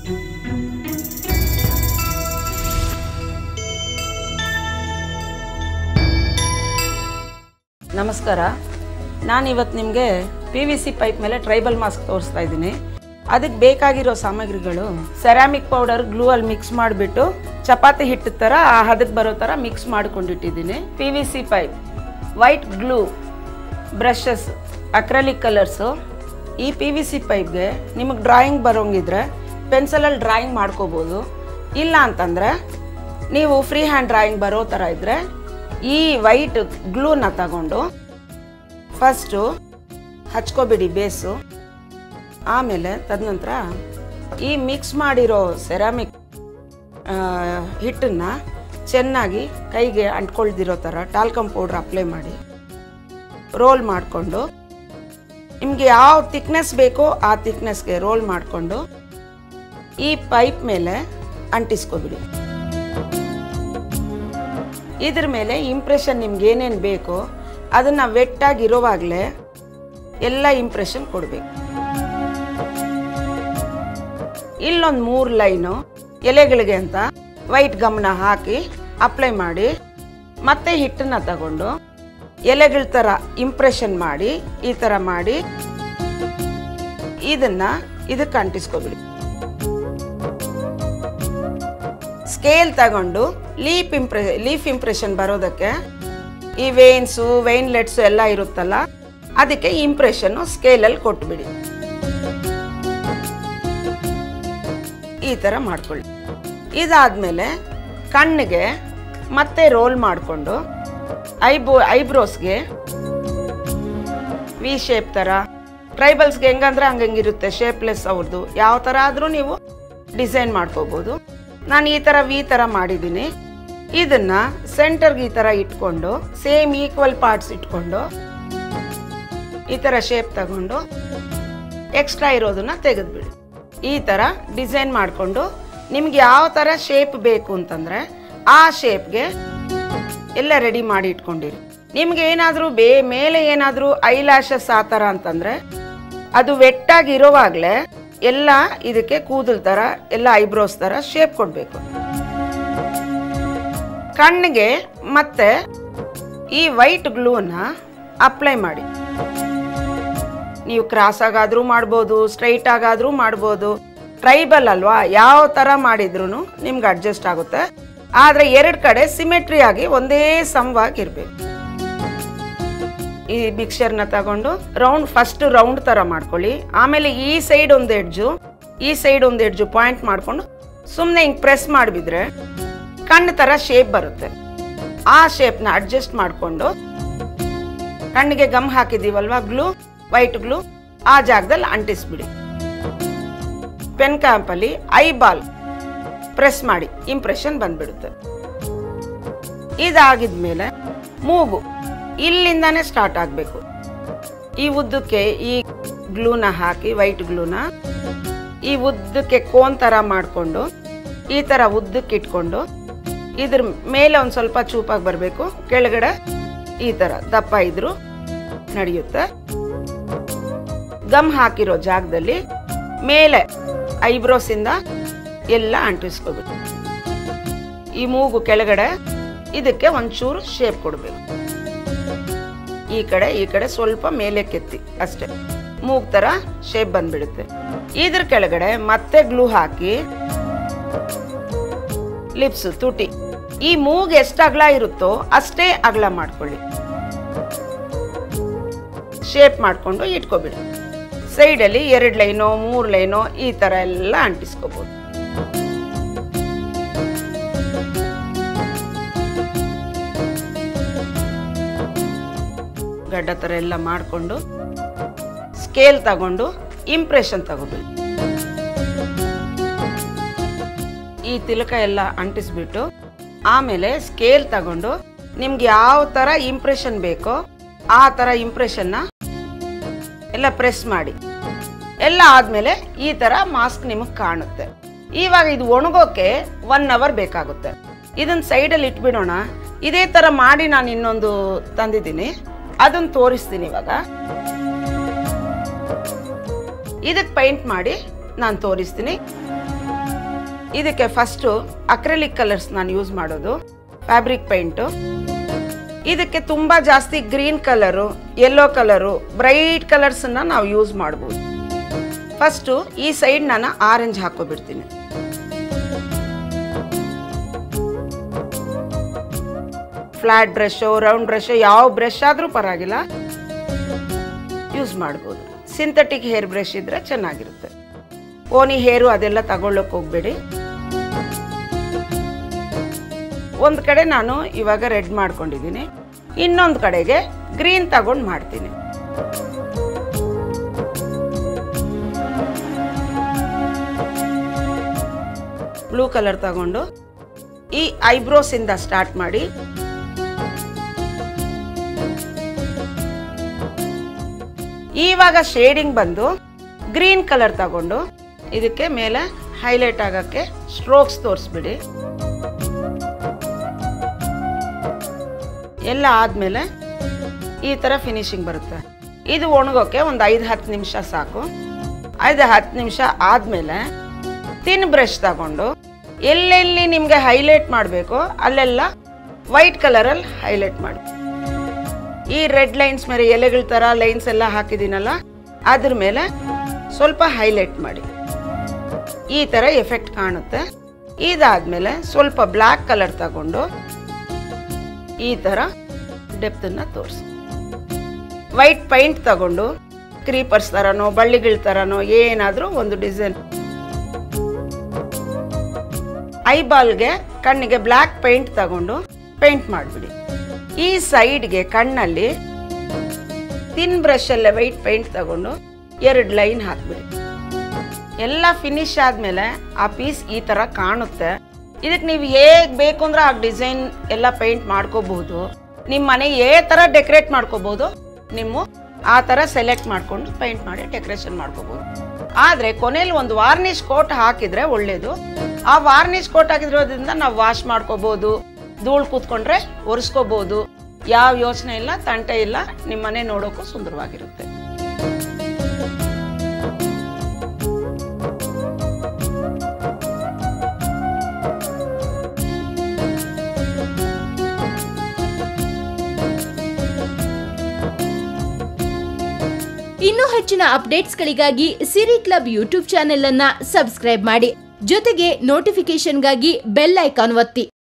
ನಮಸ್ಕಾರ ನಾನು ಇವತ್ತು ನಿಮಗೆ ಪಿ ವಿ ಸಿ ಪೈಪ್ ಮೇಲೆ ಟ್ರೈಬಲ್ ಮಾಸ್ಕ್ ತೋರಿಸ್ತಾ ಇದ್ದೀನಿ ಅದಕ್ಕೆ ಬೇಕಾಗಿರೋ ಸಾಮಗ್ರಿಗಳು ಸೆರಾಮಿಕ್ ಪೌಡರ್ ಗ್ಲೂ ಅಲ್ಲಿ ಮಿಕ್ಸ್ ಮಾಡಿಬಿಟ್ಟು ಚಪಾತಿ ಹಿಟ್ಟು ಥರ ಆ ಹದಕ್ಕೆ ಬರೋ ಥರ ಮಿಕ್ಸ್ ಮಾಡ್ಕೊಂಡಿಟ್ಟಿದ್ದೀನಿ P V C pipe white glue brushes acrylic colours ಈ ಪಿ ವಿ ಸಿ ಪೈಪ್ಗೆ ನಿಮಗೆ ಡ್ರಾಯಿಂಗ್ ಬರೋಂಗಿದ್ರೆ ಪೆನ್ಸಿಲಲ್ಲಿ ಡ್ರಾಯಿಂಗ್ ಮಾಡ್ಕೋಬೋದು ಇಲ್ಲ ಅಂತಂದರೆ ನೀವು ಫ್ರೀ ಹ್ಯಾಂಡ್ ಡ್ರಾಯಿಂಗ್ ಬರೋ ಥರ ಇದ್ದರೆ ಈ ವೈಟ್ ಗ್ಲೂನ ತಗೊಂಡು ಫಸ್ಟು ಹಚ್ಕೋಬಿಡಿ ಬೇಸು ಆಮೇಲೆ ತದನಂತರ ಈ ಮಿಕ್ಸ್ ಮಾಡಿರೋ ಸೆರಾಮಿಕ್ ಹಿಟ್ಟನ್ನು ಚೆನ್ನಾಗಿ ಕೈಗೆ ಅಂಟ್ಕೊಳ್ದಿರೋ ಥರ ಟಾಲ್ಕಮ್ ಪೌಡ್ರ್ ಅಪ್ಲೈ ಮಾಡಿ ರೋಲ್ ಮಾಡಿಕೊಂಡು ನಿಮಗೆ ಯಾವ ತಿಕ್ನೆಸ್ ಬೇಕೋ ಆ ತಿಕ್ನೆಸ್ಗೆ ರೋಲ್ ಮಾಡಿಕೊಂಡು ಈ ಪೈಪ್ ಮೇಲೆ ಅಂಟಿಸ್ಕೊಬಿಡಿ ಇದ್ರ ಮೇಲೆ ಇಂಪ್ರೆಷನ್ ನಿಮ್ಗೆ ಏನೇನು ಬೇಕೋ ಅದನ್ನು ವೆಟ್ಟಾಗಿರೋವಾಗಲೇ ಎಲ್ಲ ಇಂಪ್ರೆಷನ್ ಕೊಡಬೇಕು ಇಲ್ಲೊಂದು ಮೂರು ಲೈನು ಎಲೆಗಳಿಗೆ ಅಂತ ವೈಟ್ ಗಮನ ಹಾಕಿ ಅಪ್ಲೈ ಮಾಡಿ ಮತ್ತೆ ಹಿಟ್ಟನ್ನು ತಗೊಂಡು ಎಲೆಗಳ ಥರ ಇಂಪ್ರೆಷನ್ ಮಾಡಿ ಈ ಥರ ಮಾಡಿ ಇದನ್ನು ಇದಕ್ಕೆ ಅಂಟಿಸ್ಕೊಬಿಡಿ ಸ್ಕೇಲ್ ತಗೊಂಡು ಲೀಪ್ ಇಂಪ್ರೆ ಲೀಫ್ ಇಂಪ್ರೆಷನ್ ಬರೋದಕ್ಕೆ ಈ ವೇನ್ಸು ವೇನ್ಲೆಟ್ಸು ಎಲ್ಲ ಇರುತ್ತಲ್ಲ ಅದಕ್ಕೆ ಇಂಪ್ರೆಷನ್ನು ಸ್ಕೇಲಲ್ಲಿ ಕೊಟ್ಬಿಡಿ ಈ ಥರ ಮಾಡ್ಕೊಳ್ಳಿ ಇದಾದಮೇಲೆ ಕಣ್ಣಿಗೆ ಮತ್ತೆ ರೋಲ್ ಮಾಡಿಕೊಂಡು ಐಬ್ರೋ ಐಬ್ರೋಸ್ಗೆ ವಿ ಶೇಪ್ ಥರ ಟ್ರೈಬಲ್ಸ್ಗೆ ಹೆಂಗಂದ್ರೆ ಹಂಗಂಗಿರುತ್ತೆ ಶೇಪ್ಲೆಸ್ ಅವ್ರದ್ದು ಯಾವ ಥರ ಆದರೂ ನೀವು ಡಿಸೈನ್ ಮಾಡ್ಕೋಬೋದು ನಾನು ಈ ಥರ ವಿ ಥರ ಮಾಡಿದ್ದೀನಿ ಇದನ್ನು ಸೆಂಟರ್ಗೆ ಈ ಥರ ಇಟ್ಕೊಂಡು ಸೇಮ್ ಈಕ್ವಲ್ ಪಾರ್ಟ್ಸ್ ಇಟ್ಕೊಂಡು ಈ ಥರ ಶೇಪ್ ತಗೊಂಡು ಎಕ್ಸ್ಟ್ರಾ ಇರೋದನ್ನ ತೆಗೆದುಬಿಡಿ ಈ ಥರ ಡಿಸೈನ್ ಮಾಡಿಕೊಂಡು ನಿಮ್ಗೆ ಯಾವ ಥರ ಶೇಪ್ ಬೇಕು ಅಂತಂದರೆ ಆ ಶೇಪ್ಗೆ ಎಲ್ಲ ರೆಡಿ ಮಾಡಿ ಇಟ್ಕೊಂಡಿರಿ ನಿಮ್ಗೆ ಏನಾದರೂ ಬೇ ಮೇಲೆ ಏನಾದರೂ ಐ ಲ್ಯಾಶಸ್ ಆ ಥರ ಅಂತಂದರೆ ಅದು ವೆಟ್ಟಾಗಿ ಇರೋವಾಗಲೇ ಎಲ್ಲ ಇದಕ್ಕೆ ಕೂದಲ್ ಥರ ಎಲ್ಲ ಐಬ್ರೋಸ್ ಥರ ಶೇಪ್ ಕೊಡಬೇಕು ಕಣ್ಣಿಗೆ ಮತ್ತೆ ಈ ವೈಟ್ ಗ್ಲೂನ ಅಪ್ಲೈ ಮಾಡಿ ನೀವು ಕ್ರಾಸ್ ಆಗಾದರೂ ಮಾಡ್ಬೋದು ಸ್ಟ್ರೈಟ್ ಆಗಾದರೂ ಮಾಡ್ಬೋದು ಟ್ರೈಬಲ್ ಅಲ್ವಾ ಯಾವ ಥರ ಮಾಡಿದ್ರು ನಿಮ್ಗೆ ಅಡ್ಜಸ್ಟ್ ಆಗುತ್ತೆ ಆದರೆ ಎರಡು ಕಡೆ ಸಿಮೆಟ್ರಿ ಆಗಿ ಒಂದೇ ಸಮವಾಗಿ ಇರಬೇಕು ಈ ಮಿಕ್ಸರ್ನ ತಗೊಂಡು ರೌಂಡ್ ಫಸ್ಟ್ ರೌಂಡ್ ಥರ ಮಾಡ್ಕೊಳ್ಳಿ ಆಮೇಲೆ ಈ ಸೈಡ್ ಒಂದು ಎಡ್ಜು ಈ ಸೈಡ್ ಒಂದು ಎಡ್ಜು ಪಾಯಿಂಟ್ ಮಾಡಿಕೊಂಡು ಸುಮ್ಮನೆ ಹಿಂಗೆ ಪ್ರೆಸ್ ಮಾಡಿಬಿದ್ರೆ ಕಣ್ಣು ಥರ ಶೇಪ್ ಬರುತ್ತೆ ಆ ಶೇಪ್ನ ಅಡ್ಜಸ್ಟ್ ಮಾಡಿಕೊಂಡು ಕಣ್ಣಿಗೆ ಗಮ್ ಹಾಕಿದ್ದೀವಲ್ವಾ ಗ್ಲೂ ವೈಟ್ ಗ್ಲೂ ಆ ಜಾಗದಲ್ಲಿ ಅಂಟಿಸ್ಬಿಡಿ ಪೆನ್ ಕ್ಯಾಂಪಲ್ಲಿ ಐ ಬಾಲ್ ಪ್ರೆಸ್ ಮಾಡಿ ಇಂಪ್ರೆಷನ್ ಬಂದ್ಬಿಡುತ್ತೆ ಇದಾಗಿದ್ಮೇಲೆ ಮೂಗು ಇಲ್ಲಿಂದಾನೇ ಸ್ಟಾರ್ಟ್ ಆಗಬೇಕು ಈ ಉದ್ದಕ್ಕೆ ಈ ಗ್ಲೂನ ಹಾಕಿ ವೈಟ್ ಗ್ಲೂನ ಈ ಉದ್ದಕ್ಕೆ ಕೋನ್ ಥರ ಮಾಡಿಕೊಂಡು ಈ ಥರ ಉದ್ದಕ್ಕೆ ಇಟ್ಕೊಂಡು ಇದ್ರ ಮೇಲೆ ಒಂದು ಸ್ವಲ್ಪ ಚೂಪಾಗಿ ಬರಬೇಕು ಕೆಳಗಡೆ ಈ ಥರ ದಪ್ಪ ಇದ್ರು ನಡೆಯುತ್ತೆ ಗಮ್ ಹಾಕಿರೋ ಜಾಗದಲ್ಲಿ ಮೇಲೆ ಐಬ್ರೋಸಿಂದ ಎಲ್ಲ ಅಂಟಿಸ್ಕೋಬೇಕು ಈ ಮೂಗು ಕೆಳಗಡೆ ಇದಕ್ಕೆ ಒಂಚೂರು ಶೇಪ್ ಕೊಡಬೇಕು ಈ ಕಡೆ ಈ ಕಡೆ ಸ್ವಲ್ಪ ಮೇಲೆ ಕೆತ್ತಿ ಅಷ್ಟೇ ಮೂಗ್ ಥರ ಶೇಪ್ ಬಂದ್ಬಿಡುತ್ತೆ ಇದ್ರ ಕೆಳಗಡೆ ಮತ್ತೆ ಗ್ಲೂ ಹಾಕಿ ಲಿಪ್ಸ್ ತುಟಿ ಈ ಮೂಗ್ ಎಷ್ಟು ಅಗಲ ಇರುತ್ತೋ ಅಷ್ಟೇ ಅಗಲ ಮಾಡ್ಕೊಳ್ಳಿ ಶೇಪ್ ಮಾಡಿಕೊಂಡು ಇಟ್ಕೊಬಿಡಿ ಸೈಡಲ್ಲಿ ಎರಡು ಲೈನೋ ಮೂರು ಲೈನೋ ಈ ಥರ ಎಲ್ಲ ಅಂಟಿಸ್ಕೋಬೋದು ಗಡ್ಡ ಥರ ಎಲ್ಲ ಮಾಡಿಕೊಂಡು ಸ್ಕೇಲ್ ತಗೊಂಡು ಇಂಪ್ರೆಷನ್ ತಗೋಬೇಕು ಈ ತಿಲಕ ಎಲ್ಲ ಅಂಟಿಸ್ಬಿಟ್ಟು ಆಮೇಲೆ ಸ್ಕೇಲ್ ತಗೊಂಡು ನಿಮ್ಗೆ ಯಾವ ಥರ ಇಂಪ್ರೆಷನ್ ಬೇಕೋ ಆ ಥರ ಇಂಪ್ರೆಷನ್ನ ಎಲ್ಲ ಪ್ರೆಸ್ ಮಾಡಿ ಎಲ್ಲ ಆದಮೇಲೆ ಈ ಥರ ಮಾಸ್ಕ್ ನಿಮಗೆ ಕಾಣುತ್ತೆ ಇವಾಗ ಇದು ಒಣಗೋಕೆ ಒನ್ ಅವರ್ ಬೇಕಾಗುತ್ತೆ ಇದನ್ನ ಸೈಡಲ್ಲಿ ಇಟ್ಬಿಡೋಣ ಇದೇ ಥರ ಮಾಡಿ ನಾನು ಇನ್ನೊಂದು ತಂದಿದ್ದೀನಿ ಅದನ್ನು ತೋರಿಸ್ತೀನಿ ಇವಾಗ ಇದಕ್ಕೆ ಪೈಂಟ್ ಮಾಡಿ ನಾನು ತೋರಿಸ್ತೀನಿ ಇದಕ್ಕೆ ಫಸ್ಟು ಅಕ್ರೆಲಿಕ್ ಕಲರ್ಸ್ ನಾನು ಯೂಸ್ ಮಾಡೋದು ಫ್ಯಾಬ್ರಿಕ್ ಪೇಂಟು ಇದಕ್ಕೆ ತುಂಬ ಜಾಸ್ತಿ green colour yellow colour bright ಕಲರ್ಸನ್ನು ನಾವು ಯೂಸ್ ಮಾಡ್ಬೋದು ಫಸ್ಟು ಈ ಸೈಡ್ ನಾನು ಆರೆಂಜ್ ಹಾಕೋಬಿಡ್ತೀನಿ ಫ್ಲಾಟ್ ಬ್ರಷು ರೌಂಡ್ ಬ್ರಷು ಯಾವ ಬ್ರಷ್ ಆದರೂ ಪರವಾಗಿಲ್ಲ ಯೂಸ್ ಮಾಡ್ಬೋದು ಸಿಂಥೆಟಿಕ್ ಹೇರ್ ಬ್ರಷ್ ಇದ್ರೆ ಚೆನ್ನಾಗಿರುತ್ತೆ ಓನಿ ಹೇರು ಅದೆಲ್ಲ ತಗೊಳ್ಳೋಕೆ ಹೋಗ್ಬೇಡಿ ಒಂದು ಕಡೆ ನಾನು ಇವಾಗ ರೆಡ್ ಮಾಡ್ಕೊಂಡಿದ್ದೀನಿ ಇನ್ನೊಂದು ಕಡೆಗೆ ಗ್ರೀನ್ ತಗೊಂಡು ಮಾಡ್ತೀನಿ ಬ್ಲೂ ಕಲರ್ ತಗೊಂಡು ಈ ಐಬ್ರೋಸಿಂದ ಸ್ಟಾರ್ಟ್ ಮಾಡಿ ಇವಾಗ ಶೇಡಿಂಗ್ ಬಂದು ಗ್ರೀನ್ ಕಲರ್ ತಗೊಂಡು ಇದಕ್ಕೆ ಮೇಲೆ ಹೈಲೈಟ್ ಆಗೋಕ್ಕೆ ಸ್ಟ್ರೋಕ್ಸ್ ತೋರಿಸ್ಬಿಡಿ ಎಲ್ಲ ಆದಮೇಲೆ ಈ ಥರ ಫಿನಿಶಿಂಗ್ ಬರುತ್ತೆ ಇದು ಒಣಗೋಕ್ಕೆ ಒಂದು ಐದು ಹತ್ತು ನಿಮಿಷ ಸಾಕು ಐದು ಹತ್ತು ನಿಮಿಷ ಆದಮೇಲೆ ತಿನ್ ಬ್ರಷ್ ತಗೊಂಡು ಎಲ್ಲೆಲ್ಲಿ ನಿಮಗೆ ಹೈಲೈಟ್ ಮಾಡಬೇಕು ಅಲ್ಲೆಲ್ಲ ವೈಟ್ ಕಲರಲ್ಲಿ ಹೈಲೈಟ್ ಮಾಡಿ ಈ ರೆಡ್ ಲೈನ್ಸ್ ಮೇಲೆ ಎಲೆಗಳ ಥರ ಲೈನ್ಸ್ ಎಲ್ಲ ಹಾಕಿದ್ದೀನಲ್ಲ ಅದ್ರ ಮೇಲೆ ಸ್ವಲ್ಪ ಹೈಲೈಟ್ ಮಾಡಿ ಈ ಥರ ಎಫೆಕ್ಟ್ ಕಾಣುತ್ತೆ ಇದಾದ್ಮೇಲೆ ಸ್ವಲ್ಪ ಬ್ಲ್ಯಾಕ್ ಕಲರ್ ತಗೊಂಡು ಈ ಥರ ಡೆಪ್ತನ್ನ ತೋರಿಸಿ ವೈಟ್ ಪೈಂಟ್ ತಗೊಂಡು ಕ್ರೀಪರ್ಸ್ ಥರನೋ ಬಳ್ಳಿಗಳ ಥರನೋ ಏನಾದರೂ ಒಂದು ಡಿಸೈನ್ ಐಬಾಲ್ಗೆ ಕಣ್ಣಿಗೆ ಬ್ಲ್ಯಾಕ್ ಪೈಂಟ್ ತಗೊಂಡು ಪೇಂಟ್ ಮಾಡಿಬಿಡಿ ಈ ಸೈಡ್ಗೆ ಕಣ್ಣಲ್ಲಿ ತಿನ್ ಬ್ರಷಲ್ಲೇ ವೈಟ್ ಪೇಂಟ್ ತಗೊಂಡು ಎರಡು ಲೈನ್ ಹಾಕ್ಬಿಡಿ ಎಲ್ಲ ಫಿನಿಶ್ ಆದಮೇಲೆ ಆ ಪೀಸ್ ಈ ಥರ ಕಾಣುತ್ತೆ ಇದಕ್ಕೆ ನೀವು ಹೇಗೆ ಬೇಕು ಅಂದ್ರೆ ಆ ಡಿಸೈನ್ ಎಲ್ಲ ಪೇಂಟ್ ಮಾಡ್ಕೋಬಹುದು ನಿಮ್ಮ ಮನೆ ಏ ಥರ ಡೆಕೋರೇಟ್ ಮಾಡ್ಕೋಬಹುದು ನಿಮ್ಮ ಆ ಥರ ಸೆಲೆಕ್ಟ್ ಮಾಡಿಕೊಂಡು ಪೇಂಟ್ ಮಾಡಿ ಡೆಕೋರೇಷನ್ ಮಾಡ್ಕೋಬಹುದು ಆದರೆ ಕೊನೆಯಲ್ಲಿ ಒಂದು ವಾರ್ನಿಷ್ ಕೋಟ್ ಹಾಕಿದ್ರೆ ಒಳ್ಳೇದು ಆ ವಾರ್ನಿಷ್ ಕೋಟ್ ಹಾಕಿದ್ರೋದ್ರಿಂದ ನಾವು ವಾಶ್ ಮಾಡ್ಕೋಬಹುದು ಧೂಳು ಕೂತ್ಕೊಂಡ್ರೆ ಒರೆಸ್ಕೋಬಹುದು ಯಾವ ಯೋಚನೆ ಇಲ್ಲ ತಂಟೆ ಇಲ್ಲ ನಿಮ್ಮ ಮನೆ ನೋಡೋಕ್ಕೂ ಸುಂದರವಾಗಿರುತ್ತೆ ಇನ್ನೂ ಹೆಚ್ಚಿನ ಅಪ್ಡೇಟ್ಸ್ಗಳಿಗಾಗಿ ಸಿರಿ ಕ್ಲಬ್ ಯೂಟ್ಯೂಬ್ ಚಾನೆಲ್ ಅನ್ನ ಸಬ್ಸ್ಕ್ರೈಬ್ ಮಾಡಿ ಜೊತೆಗೆ ನೋಟಿಫಿಕೇಶನ್ಗಾಗಿ ಬೆಲ್ ಐಕಾನ್ ಒತ್ತಿ